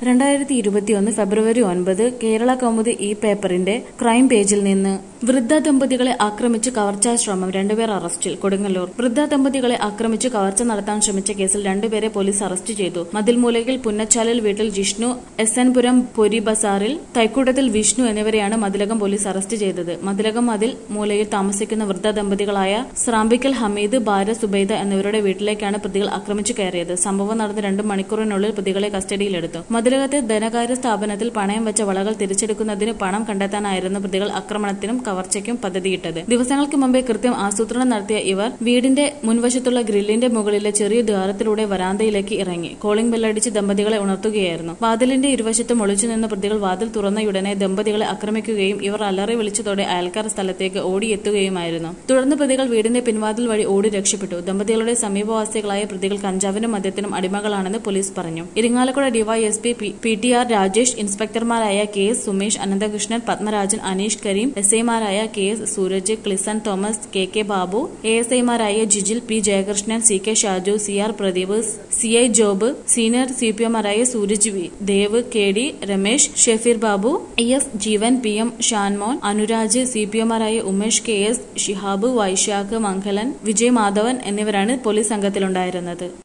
രണ്ടായിരത്തി ഇരുപത്തിയൊന്ന് ഫെബ്രുവരി ഒൻപത് കേരള കൗമുദി ഈ പേപ്പറിന്റെ ക്രൈം പേജിൽ നിന്ന് വൃദ്ധ ദമ്പതികളെ ആക്രമിച്ച് കവർച്ചാ ശ്രമം രണ്ടുപേർ അറസ്റ്റിൽ കൊടുങ്ങല്ലൂർ വൃദ്ധ ദമ്പതികളെ ആക്രമിച്ച് കവർച്ച നടത്താൻ ശ്രമിച്ച കേസിൽ രണ്ടുപേരെ പോലീസ് അറസ്റ്റ് ചെയ്തു മതിൽമൂലയിൽ പുന്നച്ചാലിൽ വീട്ടിൽ ജിഷ്ണു എസ് എൻ പുരം പൊരി ബസാറിൽ തൈക്കൂട്ടത്തിൽ വിഷ്ണു എന്നിവരെയാണ് മതിലകം പോലീസ് അറസ്റ്റ് ചെയ്തത് മതിലകം മതിൽ മൂലയിൽ താമസിക്കുന്ന വൃദ്ധ ദമ്പതികളായ സ്രാമ്പിക്കൽ ഹമീദ് ഭാര്യ സുബൈദ എന്നിവരുടെ വീട്ടിലേക്കാണ് പ്രതികൾ ആക്രമിച്ചു കയറിയത് സംഭവം നടന്ന് രണ്ട് മണിക്കൂറിനുള്ളിൽ പ്രതികളെ കസ്റ്റഡിയിലെടുത്തു മതിലകത്തെ ധനകാര്യ സ്ഥാപനത്തിൽ പണയം വെച്ച വളകൾ തിരിച്ചെടുക്കുന്നതിന് പണം കണ്ടെത്താനായിരുന്നു പ്രതികൾ ആക്രമണത്തിനും കവർച്ചയ്ക്കും പദ്ധതിയിട്ടത് ദിവസങ്ങൾക്ക് മുമ്പേ കൃത്യം ആസൂത്രണം നടത്തിയ ഇവർ വീടിന്റെ മുൻവശത്തുള്ള ഗ്രില്ലിന്റെ മുകളിലെ ചെറിയ ദ്വാരത്തിലൂടെ വരാന്തയിലേക്ക് ഇറങ്ങി കോളിംഗ് ബെല്ലടിച്ച് ദമ്പതികളെ ഉണർത്തുകയായിരുന്നു വാതിലിന്റെ ഇരുവശത്തും ഒളിച്ചു നിന്ന പ്രതികൾ വാതിൽ തുറന്നയുടനെ ദമ്പതികളെ ആക്രമിക്കുകയും ഇവർ അലറി വിളിച്ചതോടെ അയൽക്കാർ സ്ഥലത്തേക്ക് ഓടിയെത്തുകയുമായിരുന്നു തുടർന്ന് പ്രതികൾ വീടിന്റെ പിൻവാതിൽ വഴി ഓടി രക്ഷപ്പെട്ടു ദമ്പതികളുടെ സമീപവാസികളായ പ്രതികൾ കഞ്ചാവിനും മദ്യത്തിനും അടിമകളാണെന്ന് പോലീസ് പറഞ്ഞു Irinjalakuda DYSP P T R Rajesh ഇൻസ്പെക്ടർമാരായ K S Sumesh Ananthakrishnan Padmarajan Aneesh Kareem S ഐമാരായ K S Sooraj Clisson Thomas K K Babu A S ഐമാരായ Jijil P Jayakrishnan C K Shaju C R Pradeep C I Job senior C P എമാരായ Sooraj V Dev K D Ramesh Shefeer Babu E S Jeevan P M Shanmon Anuraj C P എമാരായ Umesh K S Shihab Vaishakh Mangalan Vijay Madhavan എന്നിവരാണ് police സംഘത്തിലുണ്ടായിരുന്നത്